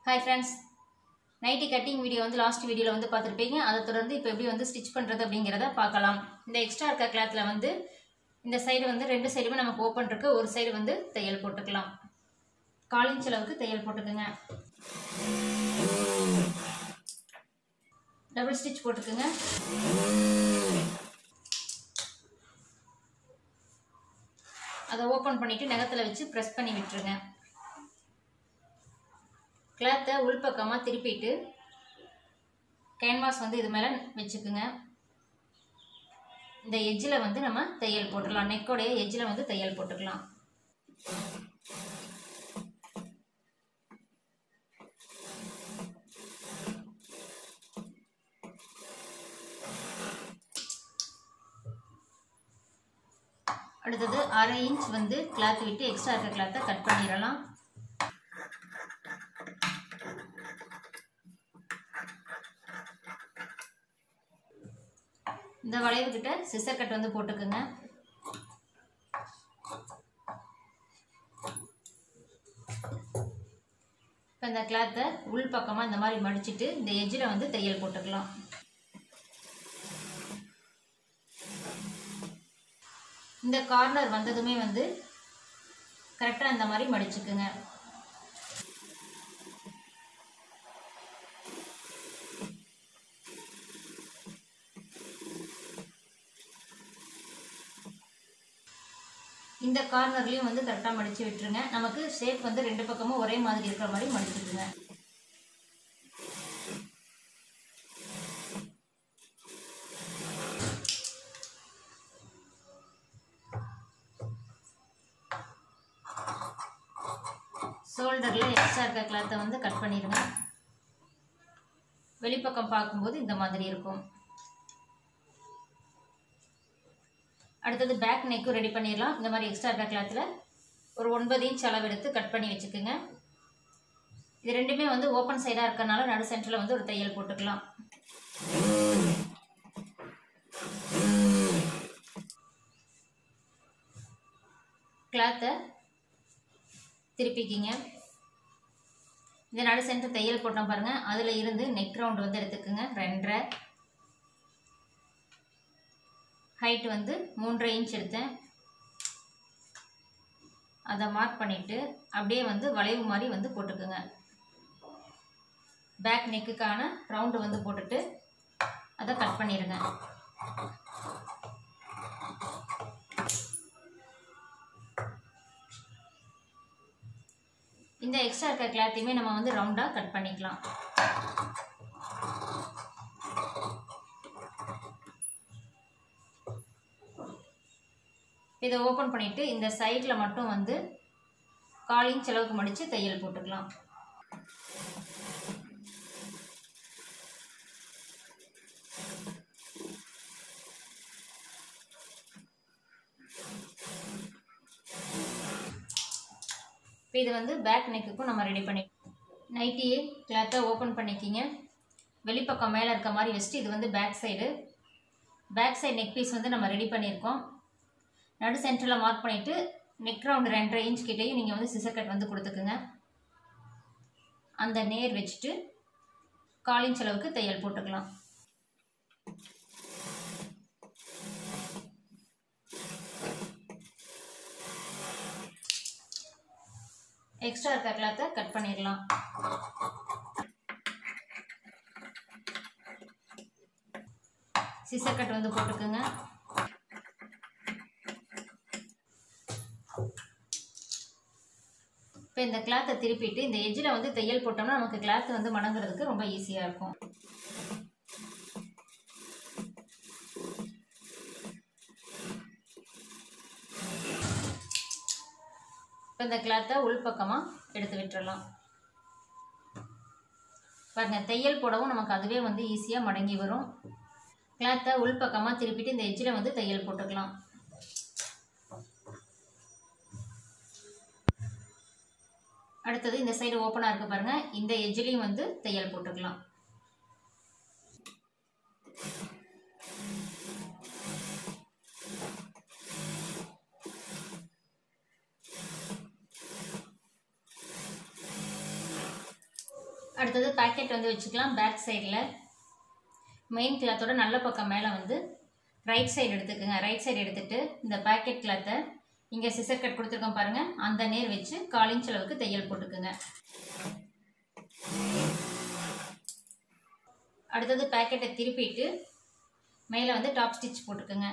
hi friends nighty cutting video வந்து last வீடியோவில் வந்து பார்த்துருப்பீங்க அதை தொடர்ந்து இப்போ எப்படி வந்து ஸ்டிச் பண்ணுறது அப்படிங்கிறத பார்க்கலாம் இந்த எக்ஸ்ட்ரா இருக்க கிளாத்தில் வந்து இந்த சைடு வந்து ரெண்டு சைடுமே நமக்கு ஓப்பன் இருக்கு ஒரு சைடு வந்து தையல் போட்டுக்கலாம் கால் இன்ச் அளவுக்கு தையல் போட்டுக்குங்க டபுள் ஸ்டிச் போட்டுக்குங்க அதை ஓப்பன் பண்ணிவிட்டு நகத்தில் வச்சு ப்ரெஸ் பண்ணி விட்டுருங்க கிளாத்தை உள்பக்கமாக திருப்பிட்டு கேன்வாஸ் வந்து இது மேலே வச்சுக்குங்க இந்த எஜ்ஜில் வந்து நம்ம தையல் போட்டுடலாம் நெக்கோடைய எஜ்ஜில் வந்து தையல் போட்டுக்கலாம் அடுத்தது அரை இன்ச் வந்து கிளாத் விட்டு எக்ஸ்ட்ரா இருக்க கிளாத்தை கட் பண்ணிடலாம் இந்த வளைவு கிட்ட சிசர் கட் வந்து போட்டுக்குங்க இப்போ இந்த கிளாத்தை உள் பக்கமாக இந்த மாதிரி மடிச்சிட்டு இந்த எஜ்ஜில் வந்து தையல் போட்டுக்கலாம் இந்த கார்னர் வந்ததுமே வந்து கரெக்டாக இந்த மாதிரி மடிச்சுக்குங்க இந்த கார்னர்லேயும் வந்து கரெக்டாக மடித்து விட்டுருங்க நமக்கு ஷேப் வந்து ரெண்டு பக்கமும் ஒரே மாதிரி இருக்கிற மாதிரி மடிச்சுக்குங்க ஷோல்டரில் எக்ஸ்ட்ரா இருக்க கிளாத்தை வந்து கட் பண்ணிடுங்க வெளிப்பக்கம் பார்க்கும்போது இந்த மாதிரி இருக்கும் அடுத்தது பேக் நெக்கும் ரெடி பண்ணிடலாம் இந்த மாதிரி எக்ஸ்ட்ரா இருக்க கிளாத்தில் ஒரு ஒன்பது இன்ச் அளவு எடுத்து கட் பண்ணி வச்சுக்கோங்க இது ரெண்டுமே வந்து ஓப்பன் சைடாக இருக்கறனால நடு சென்டரில் வந்து ஒரு தையல் போட்டுக்கலாம் கிளாத்தை திருப்பிக்கிங்க இந்த நடு சென்டர் தையல் போட்டோம் பாருங்கள் அதில் இருந்து நெக் ரவுண்ட் வந்து எடுத்துக்கோங்க ரெண்டரை ஹைட் வந்து மூன்றரை இன்ச் எடுத்தேன் அதை மார்க் பண்ணிவிட்டு அப்படியே வந்து வளைவு மாதிரி வந்து போட்டுக்குங்க பேக் நெக்குக்கான ரவுண்டு வந்து போட்டுட்டு அதை கட் பண்ணிடுங்க இந்த எக்ஸ்ட்ரா இருக்க கிளாத்தையுமே நம்ம வந்து ரவுண்டாக கட் பண்ணிக்கலாம் இதை ஓப்பன் பண்ணிவிட்டு இந்த சைடில் மட்டும் வந்து கால் இன்ச் அளவுக்கு மடித்து தையல் போட்டுக்கலாம் இப்போ இது வந்து பேக் நெக்குக்கும் நம்ம ரெடி பண்ணி நைட்டியே கிளாத்தை ஓப்பன் பண்ணிக்கிங்க வெளிப்பக்கம் மேலே இருக்க மாதிரி வச்சுட்டு இது வந்து back side back side neck piece வந்து நம்ம ரெடி பண்ணியிருக்கோம் நடு சென்டரில் மார்க் பண்ணிவிட்டு நெக் ரவுண்டு ரெண்டரை இன்ச் கிட்டேயும் நீங்கள் வந்து சிசர் கட் வந்து கொடுத்துக்குங்க அந்த நேர் வச்சுட்டு கால் இன்ச் அளவுக்கு தையல் போட்டுக்கலாம் எக்ஸ்ட்ரா இருக்க கிளாத்தை கட் பண்ணிடலாம் சிசர் கட் வந்து போட்டுக்குங்க இப்போ இந்த கிளாத்தை திருப்பிட்டு இந்த எஜ்ஜில் வந்து தையல் போட்டோம்னா நமக்கு கிளாத் வந்து மடங்குறதுக்கு ரொம்ப ஈஸியாக இருக்கும் இப்போ இந்த கிளாத்தை உள்பக்கமாக எடுத்து விட்டுறலாம் பாருங்க தையல் போடவும் நமக்கு அதுவே வந்து ஈஸியாக மடங்கி வரும் கிளாத்தை உள்பக்கமாக திருப்பிட்டு இந்த எஜ்ஜில் வந்து தையல் போட்டுக்கலாம் அடுத்தது இந்த சைடு ஓப்பனாக இருக்குது பாருங்கள் இந்த எஜ்ஜிலையும் வந்து தையல் போட்டுக்கலாம் அடுத்தது பேக்கெட் வந்து வச்சுக்கலாம் பேக் சைடில் மெயின் கிளாத்தோட நல்ல பக்கம் மேலே வந்து ரைட் சைடு எடுத்துக்கோங்க ரைட் சைடு எடுத்துட்டு இந்த பேக்கெட் கிளாத்தை இங்கே சிசர் கட் கொடுத்துருக்கோம் பாருங்கள் அந்த நேர் வச்சு கால் இன்ச் அளவுக்கு தையல் போட்டுக்குங்க அடுத்தது பேக்கெட்டை திருப்பிட்டு மேலே வந்து டாப் ஸ்டிச் போட்டுக்குங்க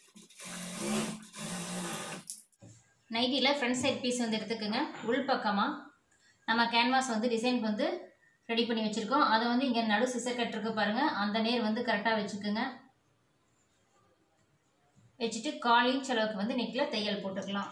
நைட்டியில் ஃப்ரண்ட் சைட் பீஸ் வந்து எடுத்துக்கோங்க உள் பக்கமாக நம்ம கேன்வாஸ் வந்து டிசைனுக்கு வந்து ரெடி பண்ணி வச்சுருக்கோம் அதை வந்து இங்கே நடு சிசர் கட் இருக்கு பாருங்கள் அந்த நேர் வந்து கரெக்டாக வச்சுக்கோங்க வச்சுட்டு கால் இன்ச் அளவுக்கு வந்து நெக்கில் தையல் போட்டுக்கலாம்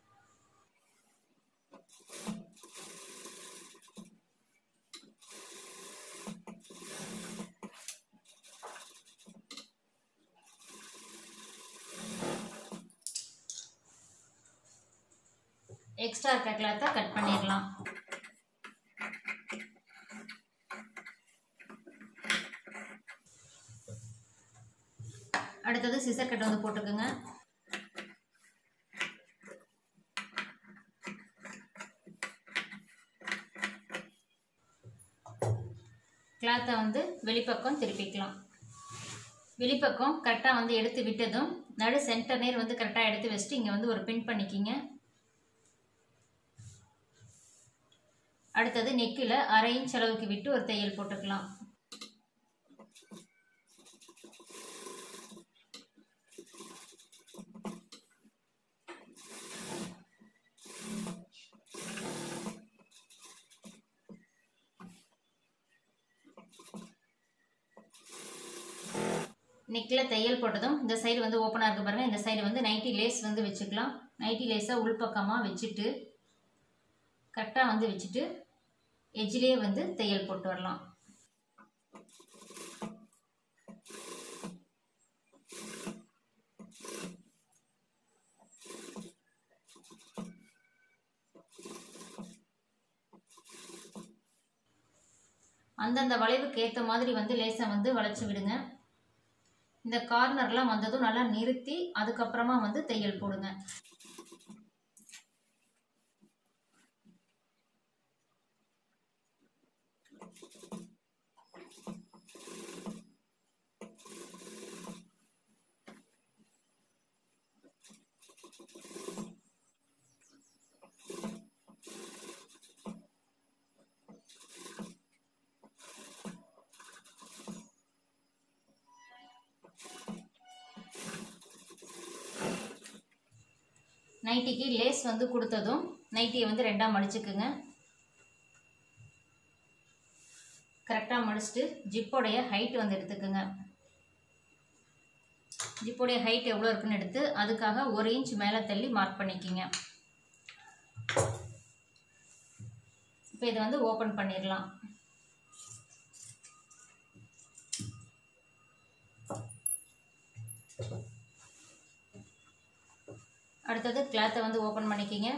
எக்ஸ்ட்ரா இருக்க கிளாத்தை கட் பண்ணிடலாம் அடுத்தது சிசர் கட் வந்து போட்டுக்கோங்க கிளாத்தை வந்து வெளிப்பக்கம் திருப்பிக்கலாம் வெளிப்பக்கம் கரெக்டாக வந்து எடுத்து விட்டதும் நடு சென்டர் நேர் வந்து கரெக்டாக எடுத்து வச்சுட்டு இங்கே வந்து ஒரு பின் பண்ணிக்கிங்க அடுத்தது நெக்கில் அரை இன்ச் அளவுக்கு விட்டு ஒரு தையல் போட்டுக்கலாம் நெக்கில் தையல் போட்டதும் இந்த சைடு வந்து ஓப்பனாக இருக்கு பாருங்கள் இந்த சைடு வந்து நைட்டி லேஸ் வந்து வச்சுக்கலாம் நைட்டி லேஸாக உள்பக்கமாக வச்சுட்டு கரெக்டாக வந்து வச்சுட்டு எஜ்ஜிலே வந்து தையல் போட்டு வரலாம் அந்தந்த வளைவுக்கு ஏற்ற மாதிரி வந்து லேசாக வந்து வளைச்சி விடுங்க இந்த கார்னர்லாம் வந்ததும் நல்லா நிறுத்தி அதுக்கப்புறமா வந்து தையல் போடுங்க நைட்டிக்கு லேஸ் வந்து கொடுத்ததும் நைட்டியை வந்து ரெண்டாக மடிச்சுக்குங்க கரெக்டாக மடிச்சுட்டு ஜிப்போடைய ஹைட் வந்து எடுத்துக்குங்க ஜிப்போடைய ஹைட் எவ்வளோ இருக்குன்னு எடுத்து அதுக்காக ஒரு இன்ச் மேலே தள்ளி மார்க் பண்ணிக்கிங்க இப்போ இதை வந்து ஓப்பன் பண்ணிடலாம் அடுத்தது கிளாத்தை வந்து ஓப்பன் பண்ணிக்கிங்க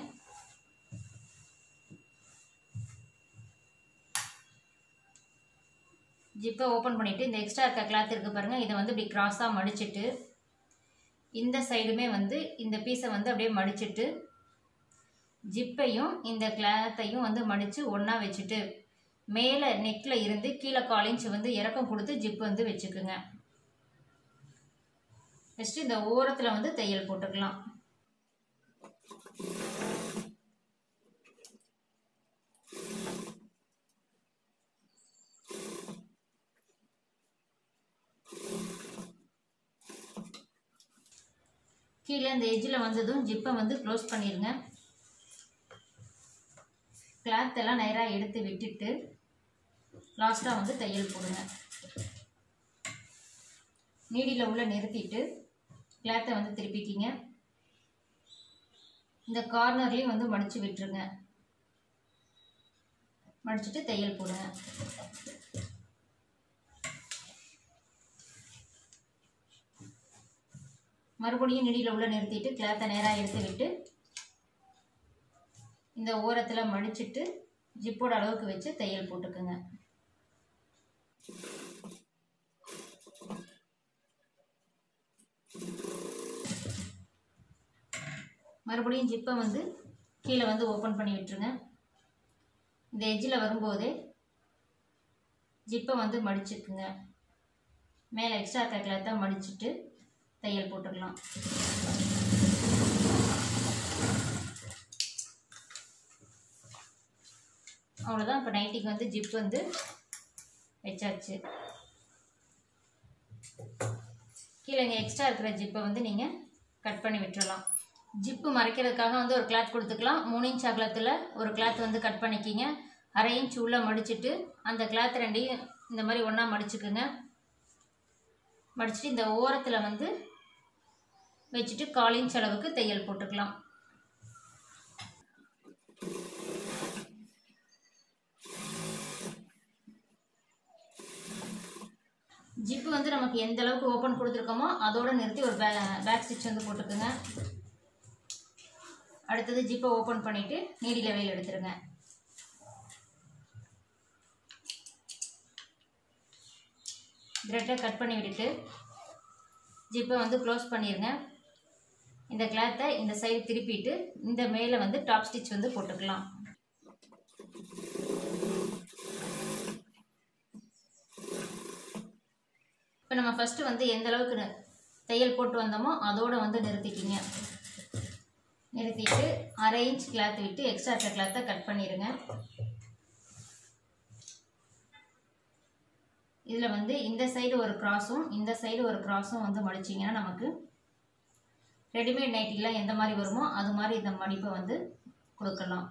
ஜிப்பை ஓப்பன் பண்ணிவிட்டு இந்த எக்ஸ்ட்ரா இருக்க கிளாத் இருக்குது பாருங்கள் இதை வந்து இப்படி க்ராஸாக மடிச்சிட்டு இந்த சைடுமே வந்து இந்த பீஸை வந்து அப்படியே மடிச்சிட்டு ஜிப்பையும் இந்த கிளாத்தையும் வந்து மடித்து ஒன்றா வச்சுட்டு மேலே நெக்கில் இருந்து கீழே கால் இன்ச் வந்து இறக்கம் கொடுத்து ஜிப் வந்து வச்சுக்குங்க வச்சுட்டு இந்த ஓரத்தில் வந்து தையல் போட்டுக்கலாம் கீழே இந்த எஜ்ஜில் வந்ததும் ஜிப்பை வந்து க்ளோஸ் பண்ணிடுங்க கிளாத் எல்லாம் நேராக எடுத்து விட்டுட்டு லாஸ்ட்டாக வந்து தையல் போடுங்க நீடியில் உள்ள நிறுத்திட்டு கிளாத்தை வந்து திருப்பிக்கிங்க இந்த கார்னர்லேயும் வந்து மடித்து விட்டுருங்க மடிச்சுட்டு தையல் போடுங்க மறுபடியும் நெடியில் உள்ள நிறுத்திட்டு கிளாத்தை நேராக எடுத்து விட்டு இந்த ஓரத்தில் மடிச்சிட்டு ஜிப்போட அளவுக்கு வச்சு தையல் போட்டுக்குங்க மறுபடியும் ஜிப்பை வந்து கீழே வந்து ஓப்பன் பண்ணி விட்டுருங்க இந்த எஜ்ஜில் வரும்போதே ஜிப்பை வந்து மடிச்சுக்குங்க மேலே எக்ஸ்ட்ரா இருக்க கிளாத்தை மடிச்சுட்டு தையல் போட்டுக்கலாம் அவ்வளோதான் இப்போ நைட்டிக்கு வந்து ஜிப் வந்து வச்சாச்சு கீழே இங்கே எக்ஸ்ட்ரா இருக்கிற ஜிப்பை வந்து நீங்கள் கட் பண்ணி விட்டுறலாம் ஜிப்பு மறைக்கிறதுக்காக வந்து ஒரு கிளாத் கொடுத்துக்கலாம் மூணு இன்ச் அகலத்தில் ஒரு கிளாத் வந்து கட் பண்ணிக்கிங்க அரை இன்ச் உள்ளே மடிச்சுட்டு அந்த கிளாத் ரெண்டையும் இந்த மாதிரி ஒன்றா மடிச்சுக்குங்க மடிச்சுட்டு இந்த ஓரத்தில் வந்து வச்சுட்டு கால் இன்ச் அளவுக்கு தையல் போட்டுக்கலாம் ஜிப்பு வந்து நமக்கு எந்த அளவுக்கு ஓப்பன் கொடுத்துருக்கோமோ அதோட நிறுத்தி ஒரு பே பேக் ஸ்டிச் வந்து போட்டுக்குங்க அடுத்தது ஜிப்பை ஓப்பன் பண்ணிவிட்டு நீடியில் வெயில் எடுத்துருங்க த்ரெட்டை கட் பண்ணி விட்டுட்டு ஜிப்பை வந்து க்ளோஸ் பண்ணிடுங்க இந்த கிளாத்தை இந்த சைடு திருப்பிட்டு இந்த மேலே வந்து டாப் ஸ்டிச் வந்து போட்டுக்கலாம் இப்போ நம்ம ஃபஸ்ட்டு வந்து எந்த அளவுக்கு நி- தையல் போட்டு வந்தோமோ அதோட வந்து நிறுத்திக்கிங்க நிறுத்திட்டு அரை இன்ச் கிளாத் விட்டு எக்ஸ்ட்ரா இருக்க கிளாத்தை கட் பண்ணிடுங்க இதில் வந்து இந்த சைடு ஒரு கிராஸும் இந்த சைடு ஒரு கிராஸும் வந்து மடிச்சிங்கன்னா நமக்கு ரெடிமேட் நைட்டிலாம் எந்த மாதிரி வருமோ அது மாதிரி இந்த மடிப்பை வந்து கொடுக்கலாம்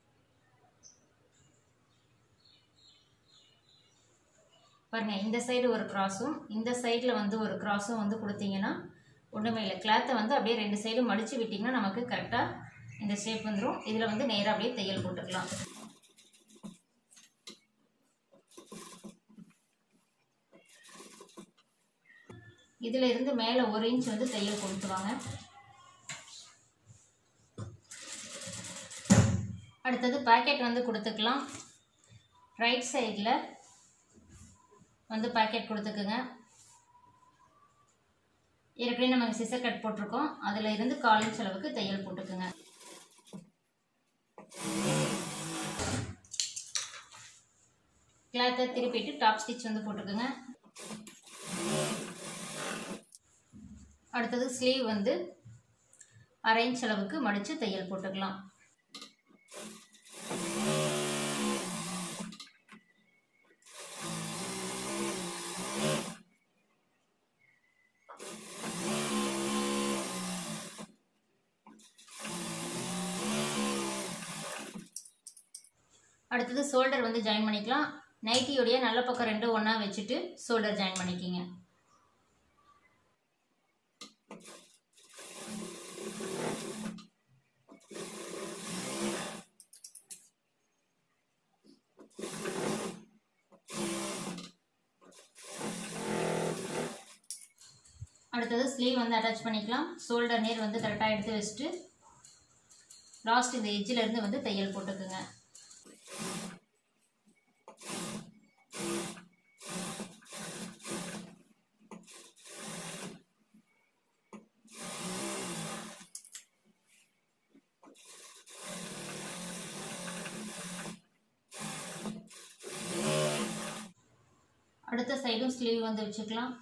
பாருங்க இந்த சைடு ஒரு கிராஸும் இந்த சைடில் வந்து ஒரு கிராஸும் வந்து கொடுத்தீங்கன்னா ஒன்றுமே இல்லை கிளாத்தை வந்து அப்படியே ரெண்டு சைடும் மடித்து விட்டிங்கன்னா நமக்கு கரெக்டாக இந்த ஷேப் வந்துடும் இதில் வந்து நேராக அப்படியே தையல் போட்டுக்கலாம் இதில் இருந்து மேலே ஒரு இன்ச் வந்து தையல் கொடுத்துருவாங்க அடுத்தது பாக்கெட் வந்து கொடுத்துக்கலாம் ரைட் சைடில் வந்து பாக்கெட் கொடுத்துக்குங்க ஏற்கனவே நம்ம சிசர் கட் போட்டிருக்கோம் அதில் இருந்து கால் இன்ச் அளவுக்கு தையல் போட்டுக்குங்க கிளாத்தை திருப்பிட்டு டாப் ஸ்டிச் வந்து போட்டுக்குங்க அடுத்தது ஸ்லீவ் வந்து அரை இன்ச் அளவுக்கு மடித்து தையல் போட்டுக்கலாம் அடுத்தது ஷோல்டர் வந்து ஜாயின் பண்ணிக்கலாம் நைட்டியோடைய நல்ல பக்கம் ரெண்டும் ஒன்றா வச்சுட்டு ஷோல்டர் ஜாயின் பண்ணிக்கிங்க அடுத்தது ஸ்லீவ் வந்து அட்டாச் பண்ணிக்கலாம் ஷோல்டர் நேர் வந்து கரெக்டாக எடுத்து வச்சுட்டு லாஸ்ட் இந்த எட்ஜில் இருந்து வந்து தையல் போட்டுக்குங்க அடுத்த சைடும் ஸ்லீவ் வந்து வச்சுக்கலாம்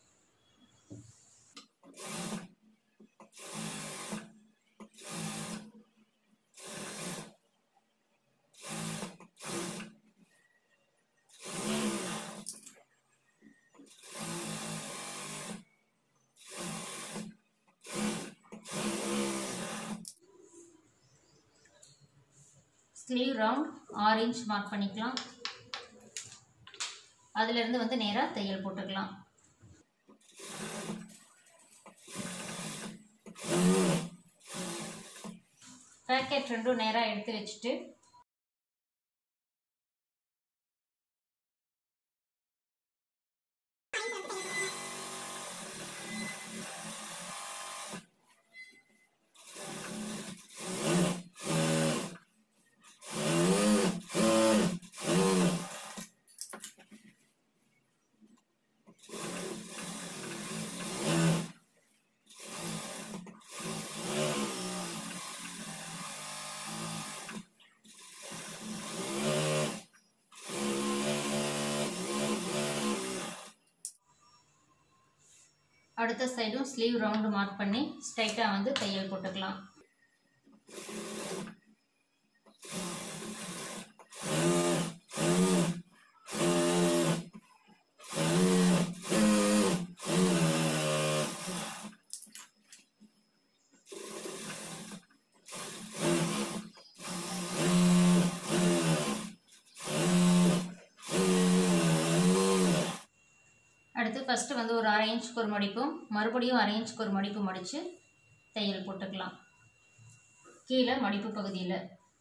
ஸ்லீவ் ரவுண்ட் ஆறு இன்ச் மார்க் பண்ணிக்கலாம் அதிலிருந்து வந்து நேராக தையல் போட்டுக்கலாம் பேக்கெட் ரெண்டும் நேராக எடுத்து வச்சுட்டு அடுத்த சைடும் ஸ்லீவ் ரவுண்டு மார்க் பண்ணி ஸ்ட்ரைட்டாக வந்து தையல் போட்டுக்கலாம் அடுத்து ஃபஸ்ட்டு வந்து ஒரு அரை இன்ச்சுக்கு ஒரு மடிப்பும் மறுபடியும் அரை இன்ச்சுக்கு ஒரு மடிப்பு மடித்து தையல் போட்டுக்கலாம் கீழே மடிப்பு பகுதியில்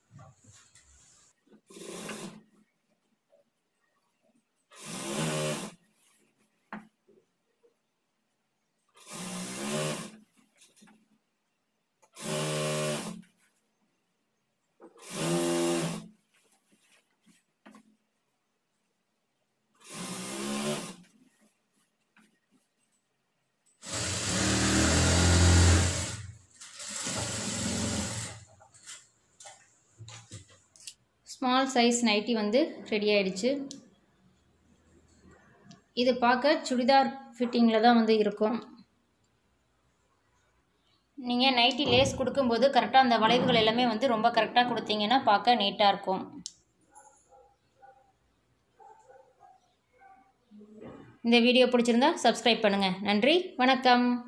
ஸ்மால் சைஸ் நைட்டி வந்து ரெடி ஆயிடுச்சு இது பார்க்க சுடிதார் ஃபிட்டிங்கில் தான் வந்து இருக்கும் நீங்கள் நைட்டி லேஸ் கொடுக்கும்போது கரெக்டாக அந்த வளைவுகள் எல்லாமே வந்து ரொம்ப கரெக்டாக கொடுத்தீங்கன்னா பார்க்க நீட்டாக இருக்கும் இந்த வீடியோ பிடிச்சிருந்தா சப்ஸ்கிரைப் பண்ணுங்கள் நன்றி வணக்கம்